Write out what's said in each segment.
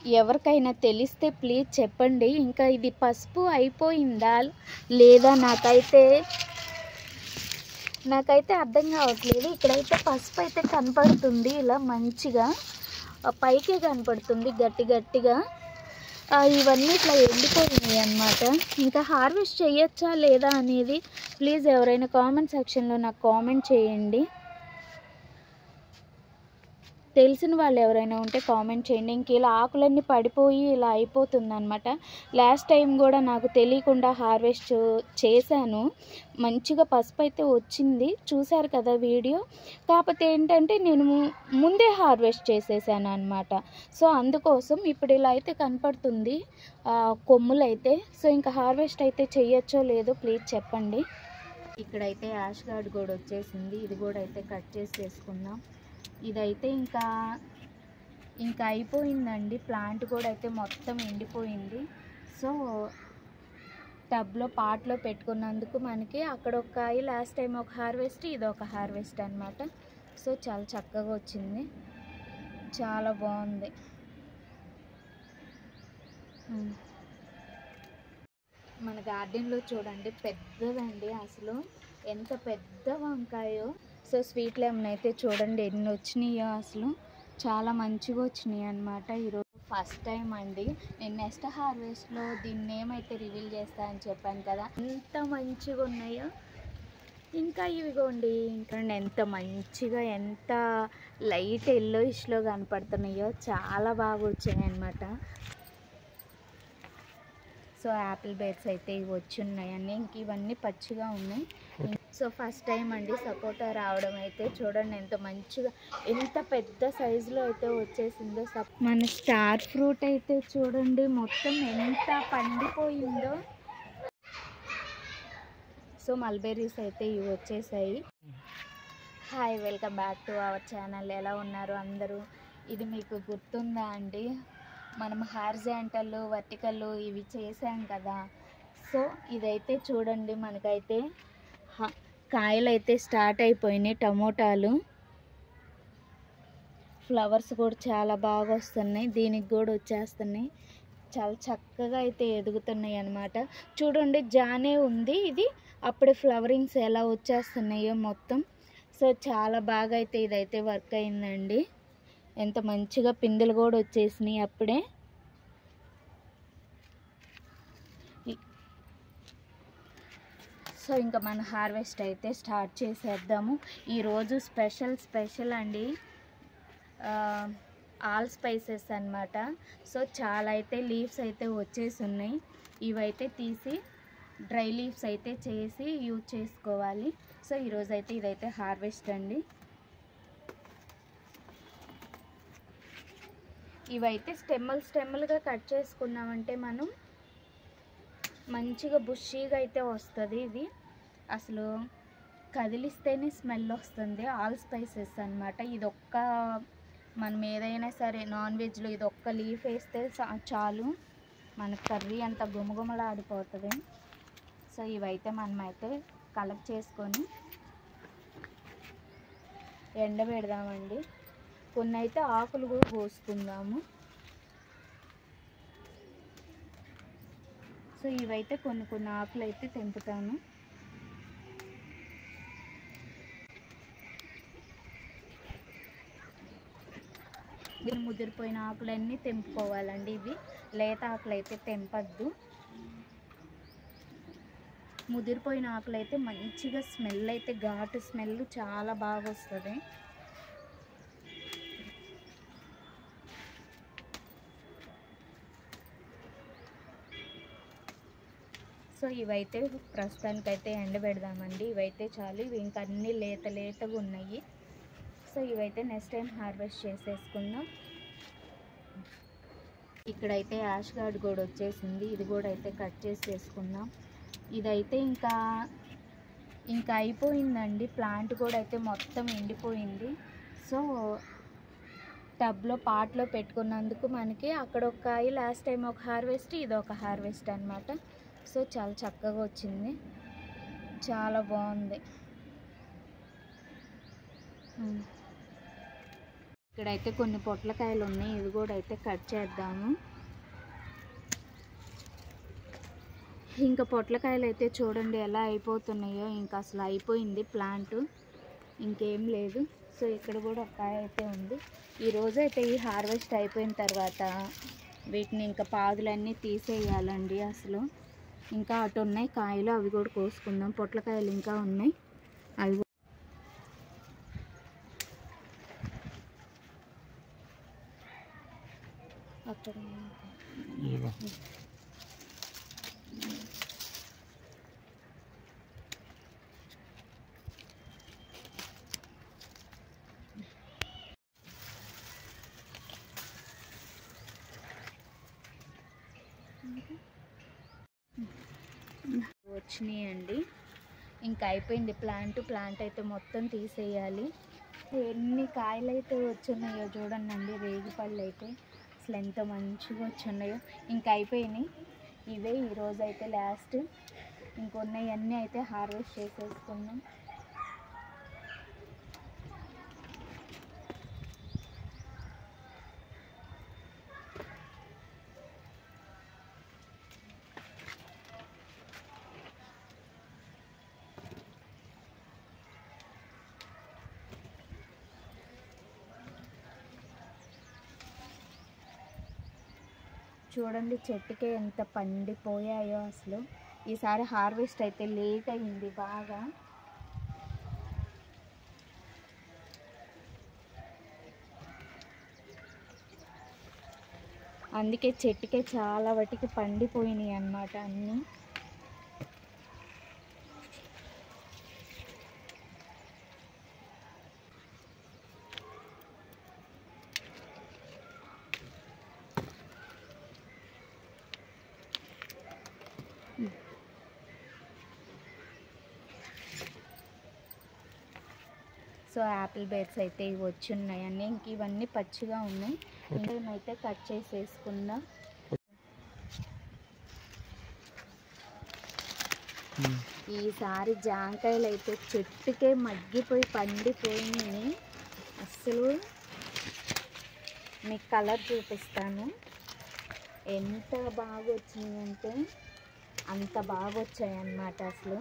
ఎవరికైనా తెలిస్తే ప్లీజ్ చెప్పండి ఇంకా ఇది పసుపు అయిపోయిందా లేదా నాకైతే నాకైతే అర్థం కావట్లేదు ఇక్కడైతే పసుపు అయితే కనపడుతుంది ఇలా మంచిగా ఆ పైకే కనపడుతుంది గట్టి గట్టిగా ఆ, ఇవన్నీ ఇట్లా ఎండిపోయినాయి అన్నమాట ఇంకా హార్వెస్ట్ చేయొచ్చా లేదా అనేది ప్లీజ్ ఎవరైనా కామెంట్ సెక్షన్లో నాకు కామెంట్ చేయండి తెలిసిన వాళ్ళు ఎవరైనా ఉంటే కామెంట్ చేయండి ఇంక ఇలా ఆకులన్నీ పడిపోయి ఇలా అయిపోతుంది అనమాట లాస్ట్ టైం కూడా నాకు తెలియకుండా హార్వెస్ట్ చేశాను మంచిగా పసుపు అయితే వచ్చింది చూశారు కదా వీడియో కాకపోతే ఏంటంటే నేను ము- ముందే హార్వెస్ట్ చేసేసాను అనమాట సో అందుకోసం ఇప్పుడు ఇలా అయితే కనపడుతుంది ఆ, కొమ్ములు అయితే సో ఇంకా హార్వెస్ట్ అయితే చెయ్యొచ్చో లేదో ప్లీజ్ చెప్పండి ఇక్కడైతే యాష్ గార్డ్ కూడా వచ్చేసింది ఇది కూడా అయితే కట్ చేసి వేసుకుందాం ఇదైతే ఇంకా ఇంకా అయిపోయిందండి ప్లాంట్ కూడా అయితే మొత్తం ఎండిపోయింది సో టబ్లో పాట్లో పెట్టుకున్నందుకు మనకి అక్కడ ఒక కాయ లాస్ట్ టైం ఒక హార్వెస్ట్ ఇది ఒక హార్వెస్ట్ అనమాట సో చాలా చక్కగా వచ్చింది చాలా బాగుంది ఉమ్. మన గార్డెన్లో చూడండి పెద్దదండి అసలు ఎంత పెద్ద వంకాయో సో స్వీట్ లెమన్ అయితే చూడండి ఎన్ని వచ్చినాయో అసలు చాలా మంచిగా వచ్చినాయి అనమాట ఈరోజు ఫస్ట్ టైం అండి నేను నెక్స్ట్ హార్వెస్ట్లో దీన్ని ఏమైతే రివీల్ చేస్తా అని చెప్పాను కదా ఎంత మంచిగా ఉన్నాయో ఇంకా ఇవిగోండి ఇంకా ఎంత మంచిగా ఎంత లైట్ ఎల్లోయిష్లో కనపడుతున్నాయో చాలా బాగా వచ్చాయి అనమాట సో యాపిల్ బేర్స్ అయితే ఇవి వచ్చి ఉన్నాయండి ఇంక ఇవన్నీ పచ్చిగా ఉన్నాయి సో ఫస్ట్ టైం అండి సపోటా రావడం అయితే చూడండి ఎంత మంచిగా ఎంత పెద్ద సైజులో అయితే వచ్చేసిందో సప్ మన స్టార్ ఫ్రూట్ అయితే చూడండి మొత్తం ఎంత పండిపోయిందో సో మల్బెర్రీస్ అయితే ఇవి వచ్చేసాయి hi welcome back to our channel ఎలా ఉన్నారు అందరూ ఇది మీకు గుర్తుందా అండి మనం హార్జాంటల్ వర్టికల్ ఇవి చేసాం కదా సో ఇదైతే చూడండి మనకైతే హ- కాయలు అయితే స్టార్ట్ అయిపోయినాయి టమోటాలు ఫ్లవర్స్ కూడా చాలా బాగా వస్తున్నాయి దీనికి కూడా వచ్చేస్తున్నాయి చాలా చక్కగా అయితే ఎదుగుతున్నాయి అన్నమాట చూడండి జానే ఉంది ఇది అప్పుడే ఫ్లవరింగ్స్ ఎలా వచ్చేస్తున్నాయో మొత్తం సో చాలా బాగా అయితే ఇదైతే వర్క్ అయిందండి ఎంత మంచిగా పిందెలు కూడా వచ్చేసినాయి అప్పుడే ఇ- సో ఇంకా మన హార్వెస్ట్ అయితే స్టార్ట్ చేసేద్దాము ఈరోజు స్పెషల్ స్పెషల్ అండి ఆ, ఆల్ స్పైసెస్ అన్నమాట సో చాలా అయితే లీవ్స్ అయితే వచ్చేసి ఉన్నాయి ఇవైతే తీసి డ్రై లీవ్స్ అయితే చేసి యూజ్ చేసుకోవాలి సో ఈరోజు అయితే ఇదైతే హార్వెస్ట్ అండి ఇవైతే స్టెమ్మల్ స్టెమ్మల్గా కట్ చేసుకున్నామంటే మనం మంచిగా బుషీగా అయితే వస్తుంది ఇది అసలు కదిలిస్తేనే స్మెల్ వస్తుంది ఆల్ స్పైసెస్ అన్నమాట ఇది ఒక్క మనం ఏదైనా సరే నాన్ వెజ్లో ఇది ఒక్క లీఫ్ వేస్తే చా- చాలు మన కర్రీ అంత గుమగుమలాడిపోతుంది సో ఇవైతే మనమైతే కలెక్ట్ చేసుకొని ఎండబెడదామండి కొన్ని అయితే ఆకులు కూడా కోసుకుందాము సో ఇవైతే కొన్ని కొన్ని ఆకులు అయితే తెంపుతాను దీని ముదిరిపోయిన ఆకులన్నీ తెంపుకోవాలండి ఇవి లేత ఆకులు అయితే తెంపద్దు ముదిరిపోయిన ఆకులు అయితే మంచిగా స్మెల్ అయితే ఘాటు స్మెల్ చాలా బాగా వస్తుంది సో ఇవైతే ప్రస్తుతానికైతే ఎండబెడదామండి ఇవైతే చాలు ఇవి ఇంకా అన్నీ లేత లేతగా ఉన్నాయి సో ఇవైతే నెక్స్ట్ టైం హార్వెస్ట్ చేసేసుకుందాం ఇక్కడైతే యాష్ గార్డ్ కూడా వచ్చేసింది ఇది కూడా అయితే కట్ చేసి వేసుకుందాం ఇదైతే ఇంకా ఇంకా అయిపోయిందండి ప్లాంట్ కూడా అయితే మొత్తం ఎండిపోయింది సో టబ్లో పాట్లో పెట్టుకున్నందుకు మనకి అక్కడ ఒక కాయ లాస్ట్ టైం ఒక హార్వెస్ట్ ఇది ఒక హార్వెస్ట్ అన్నమాట సో చాలా చక్కగా వచ్చింది చాలా బాగుంది ఉమ్. ఇక్కడైతే కొన్ని పొట్లకాయలు ఉన్నాయి ఇవి కూడా అయితే కట్ చేద్దాము ఇంకా పొట్లకాయలు అయితే చూడండి ఎలా అయిపోతున్నాయో ఇంకా అసలు అయిపోయింది ప్లాంట్ ఇంకేం లేదు సో ఇక్కడ కూడా ఒక కాయ అయితే ఉంది ఈ రోజు అయితే ఈ హార్వెస్ట్ అయిపోయిన తర్వాత వీటిని ఇంకా పాదులన్నీ తీసేయాలండి అసలు ఇంకా అటు ఉన్నాయి కాయలు అవి కూడా కోసుకుందాం పొట్లకాయలు ఇంకా ఉన్నాయి అవి కూడా- అక్కడ ఉన్నాయి. ఇదిగో వచ్చినాయండి ఇంకా అయిపోయింది ప్లాంట్ ప్లాంట్ అయితే మొత్తం తీసేయాలి ఎన్ని కాయలు అయితే వచ్చున్నాయో చూడండి రేగిపళ్ళు అయితే అసలు ఎంత మంచిగా వచ్చున్నాయో ఇంకా అయిపోయినాయి ఇవే ఈరోజు అయితే లాస్ట్ ఇంకొన్నాయి అన్నీ అయితే హార్వెస్ట్ చేసేసుకున్నాం చూడండి చెట్టుకే ఎంత పండిపోయాయో అసలు ఈసారి హార్వెస్ట్ అయితే లేట్ అయింది బాగా అందుకే చెట్టుకే చాలా వాటికి పండిపోయినాయి అన్నమాట అన్నీ సో యాపిల్ బేర్స్ అయితే ఇవి వచ్చి ఉన్నాయండి ఇంక ఇవన్నీ పచ్చిగా ఉన్నాయి అయితే కట్ చేసేసుకుందాం ఉమ్. ఈసారి జాంకాయలు అయితే చెట్టుకే మగ్గిపోయి పండిపోయినాయి అస్సలు మీకు కలర్ చూపిస్తాను ఎంత బాగా వచ్చినాయంటే అంత బాగా వచ్చాయి అన్నమాట అసలు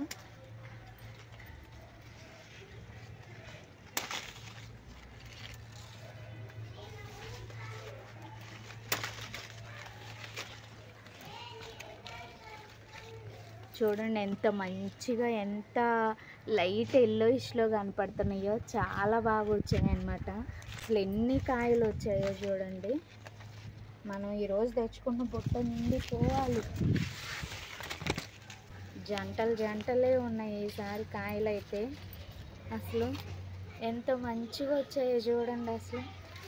చూడండి ఎంత మంచిగా ఎంత లైట్ ఎల్లోయిష్లో కనపడుతున్నాయో చాలా బాగా వచ్చాయి అన్నమాట అసలు ఎన్ని కాయలు వచ్చాయో చూడండి మనం ఈరోజు తెచ్చుకున్న బుట్ట నిండి పోవాలి జంటలు జంటలే ఉన్నాయి ఈసారి కాయలు అయితే అసలు ఎంత మంచిగా వచ్చాయో చూడండి అసలు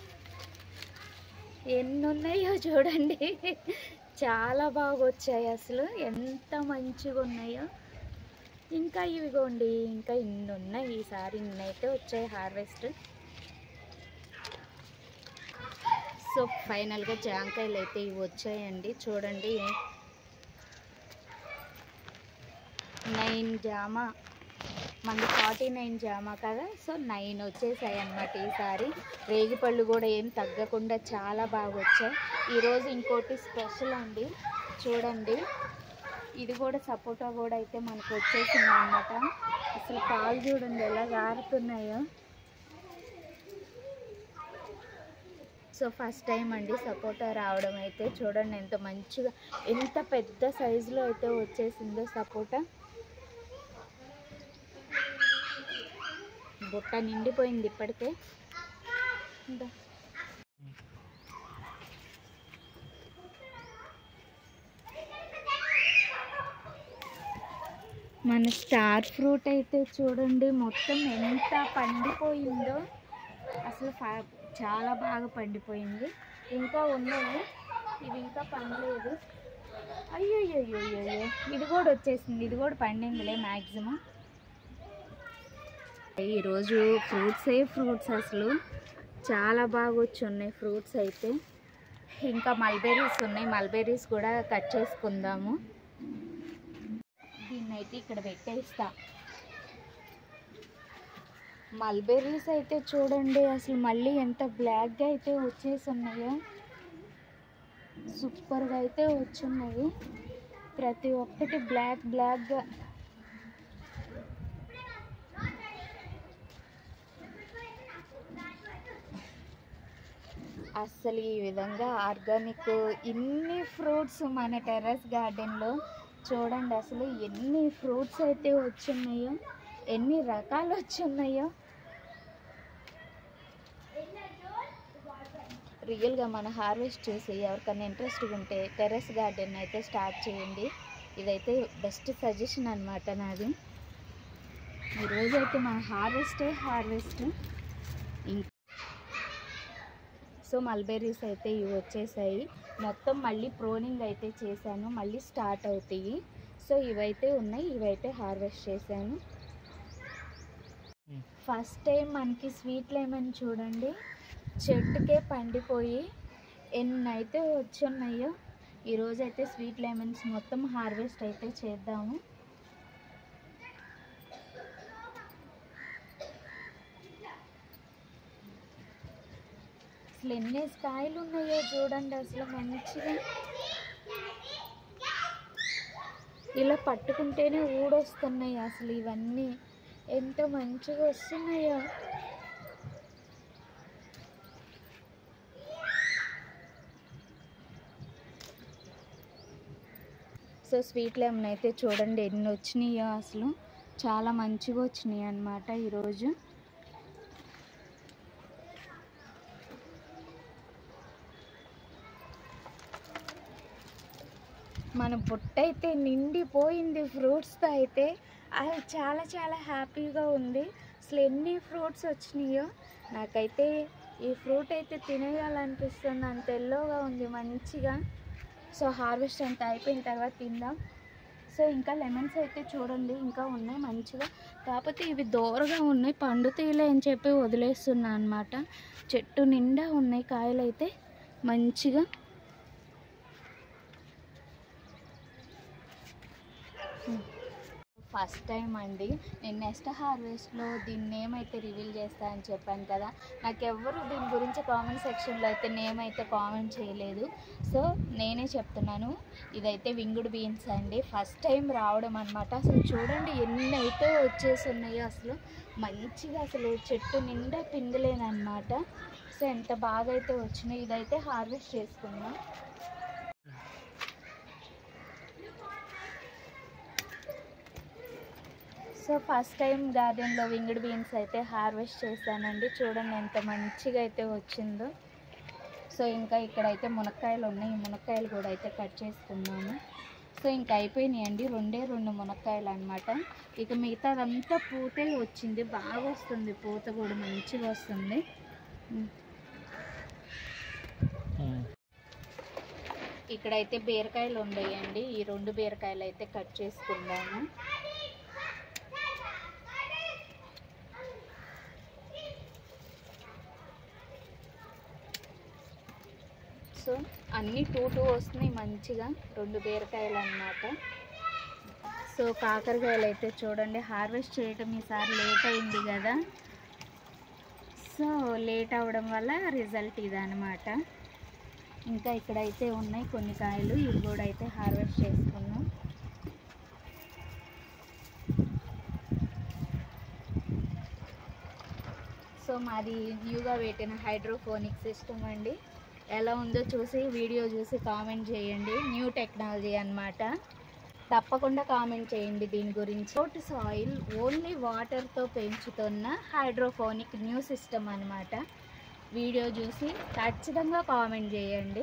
ఎన్ని ఉన్నాయో చూడండి చాలా బాగా వచ్చాయి అసలు ఎంత మంచిగా ఉన్నాయో ఇంకా ఇవిగోండి ఇంకా ఇన్ని ఉన్నాయి ఈసారి ఇన్ని అయితే వచ్చాయి హార్వెస్ట్ సో ఫైనల్గా జాంకాయలు అయితే ఇవి వచ్చాయండి చూడండి నైన్ జామా మనది ఫార్టీ నైన్ జామా కదా సో నైన్ వచ్చేసాయి అన్నమాట ఈసారి రేగిపళ్ళు కూడా ఏం తగ్గకుండా చాలా బాగా వచ్చాయి ఈరోజు ఇంకోటి స్పెషల్ అండి చూడండి ఇది కూడా సపోటా కూడా అయితే మనకు వచ్చేసింది అన్నమాట అసలు పాలు చూడండి ఎలా గారుతున్నాయో సో ఫస్ట్ టైం అండి సపోటా రావడం అయితే చూడండి ఎంత మంచిగా ఎంత పెద్ద సైజులో అయితే వచ్చేసిందో సపోటా బుట్ట నిండిపోయింది ఇప్పటికే ఇందా. మన స్టార్ ఫ్రూట్ అయితే చూడండి మొత్తం ఎంత పండిపోయిందో అసలు ఫా- చాలా బాగా పండిపోయింది ఇంకా ఉన్నాయి ఇవి ఇంకా పండలేదు అయ్యో ఇది కూడా వచ్చేసింది ఇది కూడా పండిందిలే మ్యాక్సిమం ఈరోజు ఫ్రూట్సే ఫ్రూట్స్ అసలు చాలా బాగా వచ్చి ఉన్నాయి ఫ్రూట్స్ అయితే ఇంకా మల్బెర్రీస్ ఉన్నాయి మల్బెర్రీస్ కూడా కట్ చేసుకుందాము దీన్ని అయితే ఇక్కడ పెట్టేస్తా మల్బెర్రీస్ అయితే చూడండి అసలు మళ్ళీ ఎంత బ్లాక్గా అయితే వచ్చేసి ఉన్నాయో సూపర్గా అయితే వచ్చున్నాయి ప్రతి ఒక్కటి బ్లాక్ బ్లాక్గా అస్సలు ఈ విధంగా ఆర్గానిక్ ఇన్ని ఫ్రూట్స్ మన టెర్రస్ గార్డెన్లో చూడండి అసలు ఎన్ని ఫ్రూట్స్ అయితే వచ్చున్నాయో ఎన్ని రకాలు వచ్చున్నాయో రియల్గా మన హార్వెస్ట్ చేసి ఎవరికైనా ఇంట్రెస్ట్ ఉంటే టెర్రస్ గార్డెన్ అయితే స్టార్ట్ చేయండి ఇదైతే బెస్ట్ సజెషన్ అనమాట నాది ఈరోజైతే మన హార్వెస్టే హార్వెస్ట్ సో మల్బెర్రీస్ అయితే ఇవి వచ్చేసాయి మొత్తం మళ్ళీ ప్రోనింగ్ అయితే చేశాను మళ్ళీ స్టార్ట్ అవుతాయి సో ఇవైతే ఉన్నాయి ఇవైతే హార్వెస్ట్ చేశాను Hmm. ఫస్ట్ టైం మనకి స్వీట్ లెమన్ చూడండి చెట్టుకే పండిపోయి ఎన్ని అయితే వచ్చున్నాయో ఈరోజు అయితే స్వీట్ లెమన్స్ మొత్తం హార్వెస్ట్ అయితే చేద్దాము అసలు ఎన్ని కాయలు ఉన్నాయో చూడండి అసలు మంచిగా ఇలా పట్టుకుంటేనే ఊడొస్తున్నాయి అసలు ఇవన్నీ ఎంత మంచిగా వస్తున్నాయో సో స్వీట్ లెమన్ అయితే చూడండి ఎన్ని వచ్చినాయో అసలు చాలా మంచిగా వచ్చినాయి అన్నమాట ఈరోజు మన బుట్ట అయితే నిండిపోయింది ఫ్రూట్స్తో అయితే అది చాలా చాలా హ్యాపీగా ఉంది అసలు ఎన్ని ఫ్రూట్స్ వచ్చినాయో నాకైతే ఈ ఫ్రూట్ అయితే తినేయాలనిపిస్తుంది అంత ఎల్లోగా ఉంది మంచిగా సో హార్వెస్ట్ అంతా అయిపోయిన తర్వాత తిందాం సో ఇంకా లెమన్స్ అయితే చూడండి ఇంకా ఉన్నాయి మంచిగా కాకపోతే ఇవి దూరగా ఉన్నాయి పండుతీలే అని చెప్పి వదిలేస్తున్నా అనమాట చెట్టు నిండా ఉన్నాయి కాయలు అయితే మంచిగా ఫస్ట్ టైం అండి నేను నెక్స్ట్ హార్వెస్ట్లో దీని నేమ్ అయితే రివీల్ చేస్తా అని చెప్పాను కదా నాకు ఎవ్వరు దీని గురించి కామెంట్ సెక్షన్లో అయితే నేమ్ అయితే కామెంట్ చేయలేదు సో నేనే చెప్తున్నాను ఇదైతే వింగుడు బీన్స్ అండి ఫస్ట్ టైం రావడం అనమాట అసలు చూడండి ఎన్ని అయితే వచ్చేసి ఉన్నాయో అసలు మంచిగా అసలు చెట్టు నిండా పిందలేనమాట సో ఎంత బాగా అయితే వచ్చినాయి ఇదైతే హార్వెస్ట్ చేసుకున్నాం సో ఫస్ట్ టైం గార్డెన్లో వింగిడ్ బీన్స్ అయితే హార్వెస్ట్ చేశానండి చూడండి ఎంత మంచిగా అయితే వచ్చిందో సో ఇంకా ఇక్కడైతే మునక్కాయలు ఉన్నాయి ఈ మునక్కాయలు కూడా అయితే కట్ చేసుకున్నాము సో ఇంకా అయిపోయినాయండి రెండే రెండు మునక్కాయలు అనమాట ఇక మిగతాదంతా పూతే వచ్చింది బాగా వస్తుంది పూత కూడా మంచిగా వస్తుంది ఉమ్. ఉమ్. ఇక్కడైతే బీరకాయలు ఉన్నాయండి ఈ రెండు బీరకాయలు అయితే కట్ చేసుకుందాము సో అన్నీ టూ టూ వస్తున్నాయి మంచిగా రెండు బీరకాయలు అన్నమాట సో కాకరకాయలు అయితే చూడండి హార్వెస్ట్ చేయటం ఈసారి లేట్ అయింది కదా సో లేట్ అవ్వడం వల్ల రిజల్ట్ ఇదనమాట ఇంకా ఇక్కడైతే ఉన్నాయి కొన్ని కాయలు ఇవి కూడా అయితే హార్వెస్ట్ చేసుకున్నాం సో మాది న్యూగా పెట్టిన హైడ్రోఫోనిక్ సిస్టమ్ అండి ఎలా ఉందో చూసి వీడియో చూసి కామెంట్ చేయండి న్యూ టెక్నాలజీ అన్నమాట తప్పకుండా కామెంట్ చేయండి దీని గురించి రోట్ సాయిల్ ఓన్లీ వాటర్తో పెంచుతున్న హైడ్రోఫోనిక్ న్యూ సిస్టమ్ అన్నమాట వీడియో చూసి ఖచ్చితంగా కామెంట్ చేయండి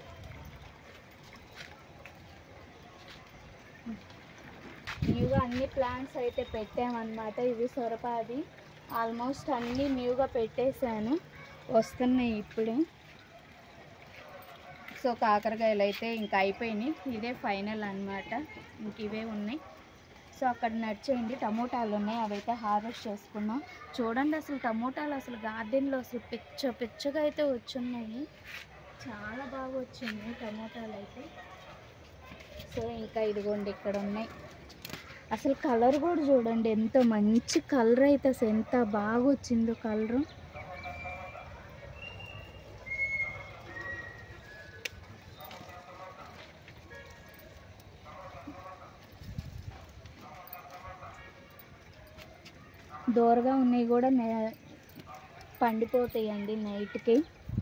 న్యూగా అన్ని ప్లాంట్స్ అయితే పెట్టామన్నమాట ఇవి సొరపాది ఆల్మోస్ట్ అన్నీ న్యూగా పెట్టేశాను వస్తున్నాయి ఇప్పుడు సో కాకరకాయలు అయితే ఇంకా అయిపోయినాయి ఇదే ఫైనల్ అన్నమాట ఇంక ఇవే ఉన్నాయి సో అక్కడ నడిచేయండి టమోటాలు ఉన్నాయి అవైతే హార్వెస్ట్ చేసుకున్నాం చూడండి అసలు టమోటాలు అసలు గార్డెన్లో అసలు పిచ్చ పిచ్చగా అయితే వచ్చున్నాయి చాలా బాగా వచ్చింది టమోటాలు అయితే సో ఇంకా ఇదిగోండి ఇక్కడ ఉన్నాయి అసలు కలర్ కూడా చూడండి ఎంత మంచి కలర్ అయితే అసలు ఎంత బాగా వచ్చిందో కలరు దూరగా ఉన్నాయి కూడా నే- పండిపోతాయండి నైట్కి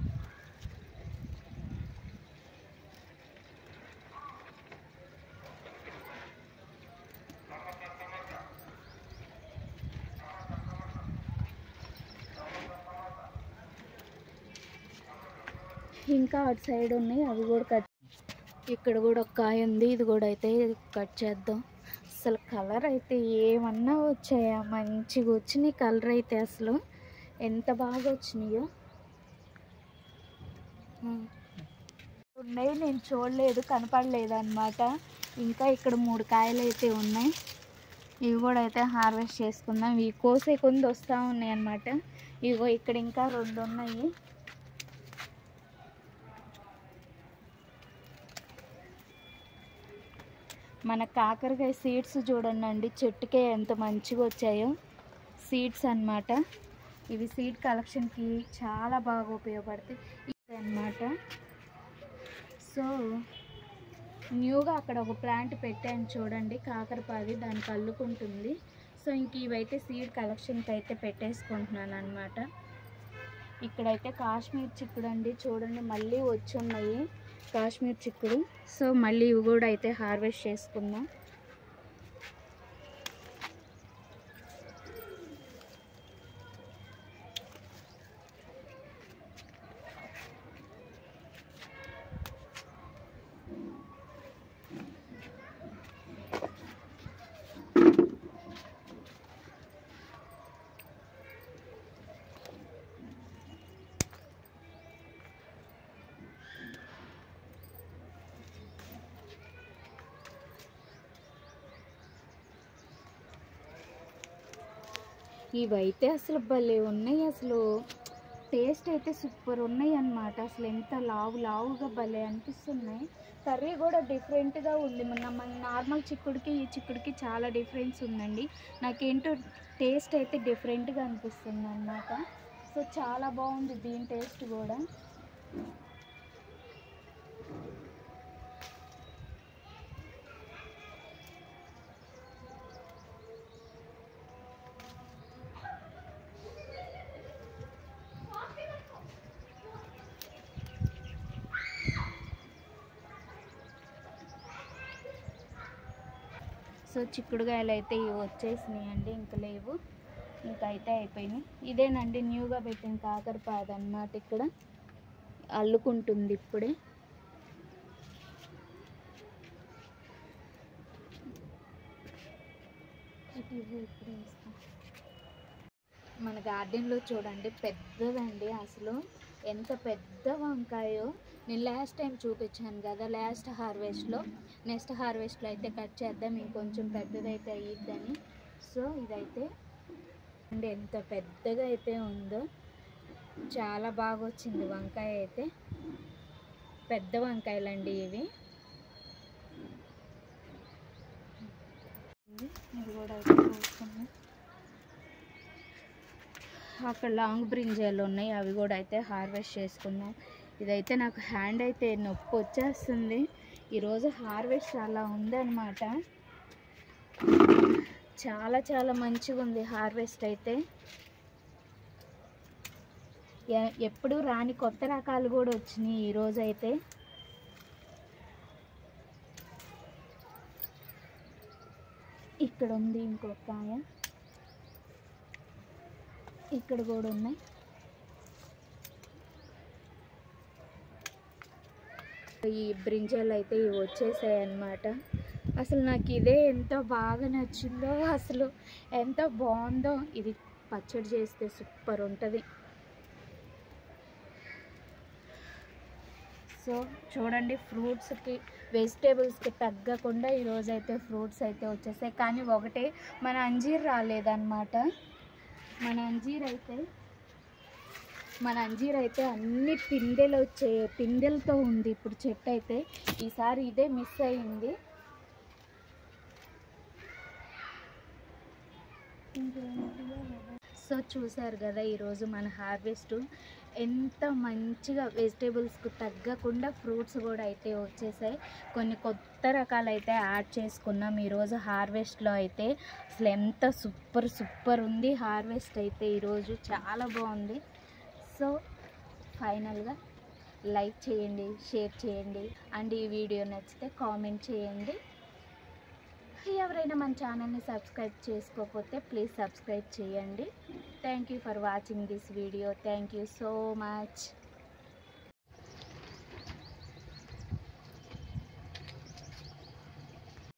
ఇంకా అటు సైడ్ ఉన్నాయి అవి కూడా కట్ ఇక్కడ కూడా ఒక కాయ ఉంది ఇది కూడా అయితే కట్ చేద్దాం అసలు కలర్ అయితే ఏమన్నా వచ్చాయా మంచిగా వచ్చినాయి కలర్ అయితే అసలు ఎంత బాగా వచ్చినాయో ఉమ్. ఉన్నాయి నేను చూడలేదు కనపడలేదు అనమాట ఇంకా ఇక్కడ మూడు కాయలు అయితే ఉన్నాయి ఇవి కూడా అయితే హార్వెస్ట్ చేసుకుందాం ఇవి కోసే కొంది వస్తూ ఉన్నాయి అనమాట ఇగో ఇక్కడ ఇంకా రెండు ఉన్నాయి మన కాకరకాయ సీడ్స్ చూడండి అండి చెట్టుకే ఎంత మంచిగా వచ్చాయో సీడ్స్ అన్నమాట ఇవి సీడ్ కలెక్షన్కి చాలా బాగా ఉపయోగపడతాయి ఇది అన్నమాట సో న్యూగా అక్కడ ఒక ప్లాంట్ పెట్టాను చూడండి కాకరపాది దానికి అల్లుకుంటుంది సో ఇంక ఇవైతే సీడ్ కలెక్షన్కి అయితే పెట్టేసుకుంటున్నాను అనమాట ఇక్కడైతే కాశ్మీర్ చిక్కుడు అండి చూడండి మళ్ళీ వచ్చి ఉన్నాయి కాశ్మీర్ చిక్కుడు సో మళ్ళీ ఇవి కూడా అయితే హార్వెస్ట్ చేసుకుందాం ఇవైతే అసలు భలే ఉన్నాయి అసలు టేస్ట్ అయితే సూపర్ ఉన్నాయి అన్నమాట అసలు ఎంత లావు లావుగా భలే అనిపిస్తున్నాయి కర్రీ కూడా డిఫరెంట్గా ఉంది మన మన నార్మల్ చిక్కుడికి ఈ చిక్కుడికి చాలా డిఫరెన్స్ ఉందండి నాకేంటో టేస్ట్ అయితే డిఫరెంట్గా అనిపిస్తుంది అన్నమాట సో చాలా బాగుంది దీని టేస్ట్ కూడా సో చిక్కుడుకాయలు అయితే ఇవి వచ్చేసినాయి అండి ఇంకా లేవు ఇంకా అయితే అయిపోయినాయి ఇదేనండి న్యూగా పెట్టిన కాకరపాద అన్నమాట ఇక్కడ అల్లుకుంటుంది ఇప్పుడే ఇటు ఇవ్వు, ఇప్పుడే ఇస్తా. మన గార్డెన్లో చూడండి పెద్దదండి అసలు ఎంత పెద్ద వంకాయో నేను లాస్ట్ టైం చూపించాను కదా లాస్ట్ హార్వెస్ట్లో నెక్స్ట్ హార్వెస్ట్లో అయితే కట్ చేద్దాం ఇంకొంచెం పెద్దదైతే అయ్యిద్దని సో ఇదైతే అండి ఎంత పెద్దగా అయితే ఉందో చాలా బాగా వచ్చింది వంకాయ అయితే పెద్ద వంకాయలండి ఇవి ఇది కూడా అయితే కోసుకున్నాం అక్కడ లాంగ్ బ్రింజాలు ఉన్నాయి అవి కూడా అయితే హార్వెస్ట్ చేసుకున్నాం ఇదైతే నాకు హ్యాండ్ అయితే నొప్పి వచ్చేస్తుంది ఈరోజు హార్వెస్ట్ అలా ఉందన్నమాట చాలా చాలా మంచిగా ఉంది హార్వెస్ట్ అయితే ఎ- ఎప్పుడు రాని కొత్త రకాలు కూడా వచ్చినాయి ఈరోజు అయితే ఇక్కడ ఉంది ఇంకొక కాయ ఇక్కడ కూడా ఉన్నాయి ఈ బ్రింజాలు అయితే ఇవి వచ్చేసాయి అన్నమాట అసలు నాకు ఇదే ఎంత బాగా నచ్చిందో అసలు ఎంత బాగుందో ఇది పచ్చడి చేస్తే సూపర్ ఉంటుంది సో చూడండి ఫ్రూట్స్కి వెజిటేబుల్స్కి తగ్గకుండా ఈరోజు అయితే ఫ్రూట్స్ అయితే వచ్చేసాయి కానీ ఒకటే మన అంజీర్ రాలేదన్నమాట మన అంజీర్ అయితే మన అంజీర్ అయితే అన్ని పిందెలు వచ్చే పిందెలతో ఉంది ఇప్పుడు చెట్టు అయితే ఈసారి ఇదే మిస్ అయింది సో చూసారు కదా ఈరోజు మన హార్వెస్ట్ ఎంత మంచిగా వెజిటేబుల్స్కు తగ్గకుండా ఫ్రూట్స్ కూడా అయితే వచ్చేసాయి కొన్ని కొత్త రకాలు అయితే యాడ్ చేసుకున్నాం ఈరోజు హార్వెస్ట్లో అయితే అసలు ఎంత సూపర్ సూపర్ ఉంది హార్వెస్ట్ అయితే ఈరోజు చాలా బాగుంది సో ఫైనల్గా లైక్ చేయండి షేర్ చేయండి అండ్ ఈ వీడియో నచ్చితే కామెంట్ చేయండి ఎవరైనా మన ఛానల్ని సబ్స్క్రైబ్ చేసుకోకపోతే ప్లీజ్ సబ్స్క్రైబ్ చేయండి thank you for watching this video thank you so much